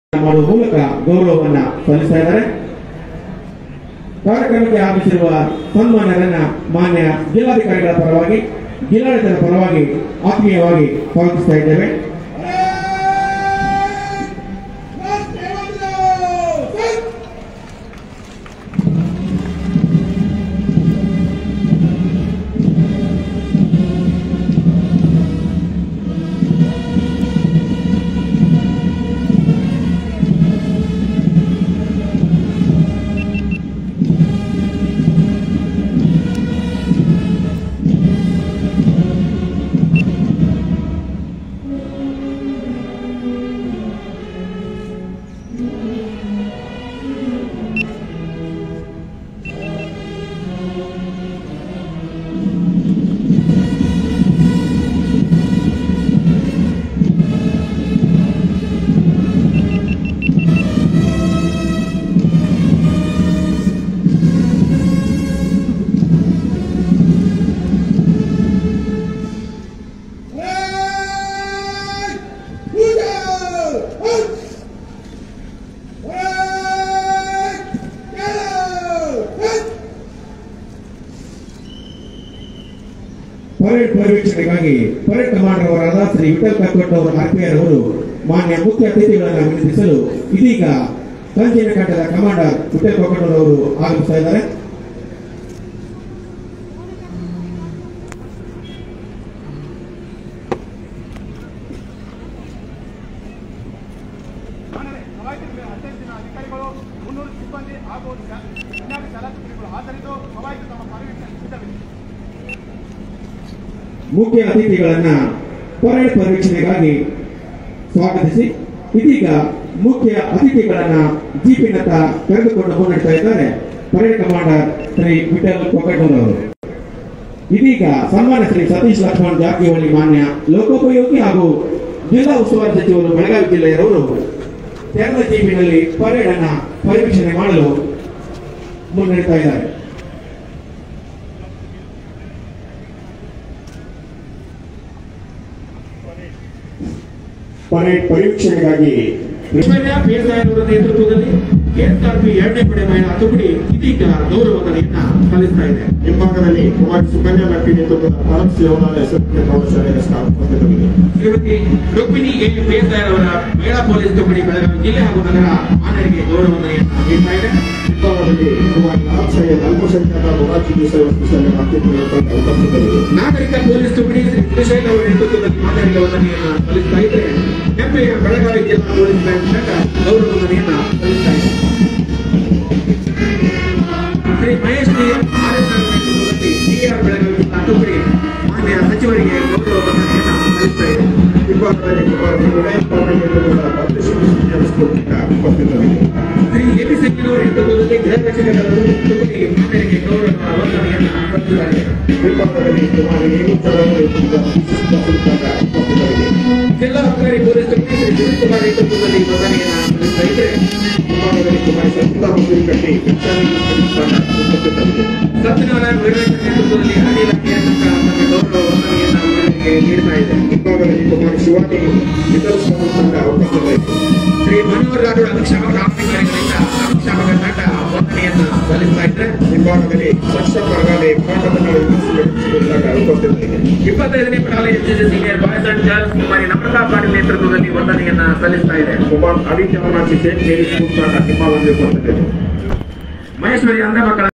ಮಾಡುವ ಮೂಲಕ ಗೌರವವನ್ನ ಸಲ್ಲಿಸ್ತಾ ಇದ್ದಾರೆ ಕಾರ್ಯಕ್ರಮಕ್ಕೆ ಆಗಮಿಸಿರುವ ಸನ್ಮಾನ್ಯರನ್ನ ಮಾನ್ಯ ಜಿಲ್ಲಾಧಿಕಾರಿಗಳ ಪರವಾಗಿ ಜಿಲ್ಲಾಡಳಿತದ ಪರವಾಗಿ ಆತ್ಮೀಯವಾಗಿ ಸ್ವಾಗತಿಸ್ತಾ ಇದ್ದೇವೆ ಪರೇಡ್ ಪರಿವೀಕ್ಷಣೆಗಾಗಿ ಪರೇಡ್ ಕಮಾಂಡರ್ ಅವರಾದ ಶ್ರೀ ವಿಠಲ್ ಕಕ್ಕೋಟ್ ಅವರು ಆರ್ಪಿಆರ್ ಅವರು ಮಾನ್ಯ ಮುಖ್ಯ ಅತಿಥಿಗಳನ್ನು ವಿನಂತಿಸಲು ಇದೀಗ ಕಂಚಿನ ಕಟ್ಟದ ಕಮಾಂಡರ್ ವಿಠಲ್ ಕಕ್ಕೋಟ್ ಅವರು ಆಗಮಿಸ್ತಾ ಇದ್ದಾರೆ ಮಾನವೇ, ಕವಾಯತಿನ ಮೇಲೆ ಹದಿನೈದು ಜನ ಅಧಿಕಾರಿಗಳು ಮುನ್ನೂರು ಸಿಬ್ಬಂದಿ ಹಾಗೂ ಶ- ಹನ್ನೆರಡು ಚಾಲಕರುಗಳು ಹಾಜರಿದ್ದು ಕವಾಯತು ತಮ್ಮ ಕಾರ್ಯಕ್ಕೆ ಸಿದ್ಧವಿದೆ ಮುಖ್ಯ ಅತಿಥಿಗಳನ್ನ ಪರೇಡ್ ಪರಿವೀಕ್ಷಣೆಗಾಗಿ ಸ್ವಾಗತಿಸಿ ಇದೀಗ ಮುಖ್ಯ ಅತಿಥಿಗಳನ್ನ ಜೀಪಿನತ್ತ ಕರೆದುಕೊಂಡು ಮುನ್ನಡೆಸ್ತಾ ಇದ್ದಾರೆ ಪರೇಡ್ ಕಮಾಂಡರ್ ಶ್ರೀ ವಿಠಲ್ ಕೊಕ್ಕಟೂರ್ ಅವರು ಇದೀಗ ಸನ್ಮಾನ್ಯ ಶ್ರೀ ಸತೀಶ್ ಲಕ್ಷ್ಮಣ್ ಜಾರಕಿಹೊಳಿ ಮಾನ್ಯ ಲೋಕೋಪಯೋಗಿ ಹಾಗೂ ಜಿಲ್ಲಾ ಉಸ್ತುವಾರಿ ಸಚಿವರು ಬೆಳಗಾವಿ ಜಿಲ್ಲೆಯವರು ತೆರೆದ ಜೀಪಿನಲ್ಲಿ ಪರೇಡ್ ಅನ್ನ ಪರಿವೀಕ್ಷಣೆ ಮಾಡಲು ಮುನ್ನಡೆತಾ ಇದ್ದಾರೆ ಪರೇಡ್ ಪರಿವೀಕ್ಷಣೆಗಾಗಿ ಐಶ್ವರ್ಯ ಬೇಸಾಯ್ ಅವರ ನೇತೃತ್ವದಲ್ಲಿ ಎಸ್ಆರ್ಪಿ ಎರಡನೇ ಪಡೆ ಮಹಿಳಾ ತುಕಡಿ ಇದೀಗ ಗೌರವಧನೆಯನ್ನ ಸಲ್ಲಿಸ್ತಾ ಇದೆ ಹಿಂಭಾಗದಲ್ಲಿ ಕುಮಾರಿ ಸುಕನ್ಯಾ ಲಕ್ಕಿ ನೇತೃತ್ವದ ಭಾರತ್ ಸೇವನಾಲಯ ಸರ್ಕಾರಿ ಪ್ರೌಢಶಾಲೆಯ ಸ್ಟಾಫ್ ಉಪಸ್ಥಿತರಿದೆ ಶ್ರೀಮತಿ ರುಕ್ಮಿಣಿ ಎ ಬೇಸಾಯ್ ಅವರ ಮಹಿಳಾ ಪೊಲೀಸ್ ತುಕಡಿ ಬೆಳಗಾವಿ ಜಿಲ್ಲೆ ಹಾಗೂ ನಗರ ಮಾನವರಿಗೆ ಗೌರವಧನೆಯನ್ನ ನೀಡ್ತಾ ಇದೆ ಹಿಂಭಾಗದಲ್ಲಿ ಕುಮಾರಿ ನಾಥಯ್ಯ ಅಲ್ಪಸಂಖ್ಯಾತ ಮೊರಾರ್ಜಿ ದೇಸಾಯಿ ವಸತಿ ಶಾಲೆ ಮಾತೃತ್ವ ಉಪಸ್ಥಿತರಿದೆ ನಾಗರಿಕ ಪೊಲೀಸ್ ತುಕಡಿ ಶ್ರೀ ಶ್ರೀಶೈಲ ಅವರ ನೇತೃತ್ವದಲ್ಲಿ ಮಾನವರಿಗೆ ವಂದನೆಯನ್ನ ಸಲ್ಲಿಸ್ತಾ ಇದ್ರೆ ಹೆಮ್ಮೆಯ ಬೆಳಗಾವಿ ಜಿಲ್ಲಾ ಪೊಲೀಸ್ ಬ್ಯಾಂಕ್ ತಂಡ ಗೌರವಧನೆಯನ್ನ ಸಲ್ಲಿಸ್ತಾ ಇದೆ Shri Mahesh D R S ಅವರ ನೇತೃತ್ವದಲ್ಲಿ ಸಿಆರ್ ಬೆಳಗಾವಿ ಜಿಲ್ಲಾ ತುಕಡಿ ಮಾನ್ಯ ಸಚಿವರಿಗೆ ಗೌರವ ವಂದನೆಯನ್ನ ಸಲ್ಲಿಸ್ತಾ ಇದೆ ಹಿಂಭಾಗದಲ್ಲಿ ಕುಮಾರಿ ವಿನಯ್ ಪಾಟೀಲ್ ನೇತೃತ್ವದ ಪಾರ್ಟಿಸಿಪೇಷನ್ ತಂಡ ಉಪಸ್ಥಿತರಿದೆ ಶ್ರೀ ಎಬಿ ಸಿಂಗಿನವರ ನೇತೃತ್ವದಲ್ಲಿ ಗೃಹ ರಕ್ಷಕರ ತುಕಡಿ ಮಾನ್ಯರಿಗೆ ಗೌರವ ವಂದನೆಯನ್ನ ಸಲ್ಲಿಸಿದ್ದಾರೆ ಹಿಂಭಾಗದಲ್ಲಿ ಕುಮಾರಿ ಹೇಮಚಂದ್ರ ನೇತೃತ್ವದ ವಿಶಿಷ್ಟ ತಂಡ ಉಪಸ್ಥಿತರಿದೆ ಜಿಲ್ಲಾ ಅಬಕಾರಿ ಪೊಲೀಸ್ ತುಕಡಿ ಶ್ರೀ ಸುನೀಲ್ ಕುಮಾರ್ ನೇತೃತ್ವದಲ್ಲಿ ವಂದನೆಯನ್ನ ಸಲ್ಲಿಸ್ತಾ ಇದ್ರೆ ಹಿಂಭಾಗದಲ್ಲಿ ಕುಮಾರಿ ಸಂಗೀತಾ ಹುಸೇನ್ ಕಟ್ಟಿ ಪಿಕ್ಚರಿಂಗ್ ತಂಡ ಉಪಸ್ಥಿತರಿದೆ ಸತ್ಯನಾರಾಯಣ ವೀರಯ್ಯ ನೇತೃತ್ವದಲ್ಲಿ ಅರಣ್ಯ ಇಲಾಖೆಯ ತಂಡ ತಮ್ಮ ಗೌರವ ವಂದನೆಯನ್ನ ಮಹಿಳೆಯರಿಗೆ ನೀಡ್ತಾ ಇದೆ ಹಿಂಭಾಗದಲ್ಲಿ ಕುಮಾರಿ ಶಿವಾನಿ ಮಿಡಲ್ ಸ್ಕೂಲ್ ತಂಡ ಉಪಸ್ಥಿತರಿದೆ ಶ್ರೀ ಮನೋಹರ್ ರಾಠೋಡ್ ಅಗ್ನಿಶಾಮಕ ರಾಮಲಿಂಗರಿಂದ ಅಗ್ನಿಶಾಮಕ ತಂಡ ವಂದನೆಯನ್ನ ಸಲ್ಲಿಸ್ತಾ ಇದ್ರೆ ಹಿಂಭಾಗದಲ್ಲಿ ಸಕ್ಷ ಪರಗಾಲೆ ಪಾಠದಲ್ಲಿ ತಂಡ ಉಪಸ್ಥಿತರಿದೆ ಇಪ್ಪತ್ತೈದನೇ ಪ್ರಕಾಲ SS senior boys and girls Kumari Namrata Patil ನೇತೃತ್ವದಲ್ಲಿ ವಂದನೆಯನ್ನ ಸಲ್ಲಿಸ್ತಾ ಇದೆ Kumar Adityanath saint Mary school ತಂಡ ಹಿಂಭಾಗದಲ್ಲಿ ಉಪಸ್ಥಿತರಿದೆ ಮಹೇಶ್ವರಿ ಅಂಧ ಮಕ್ಕಳ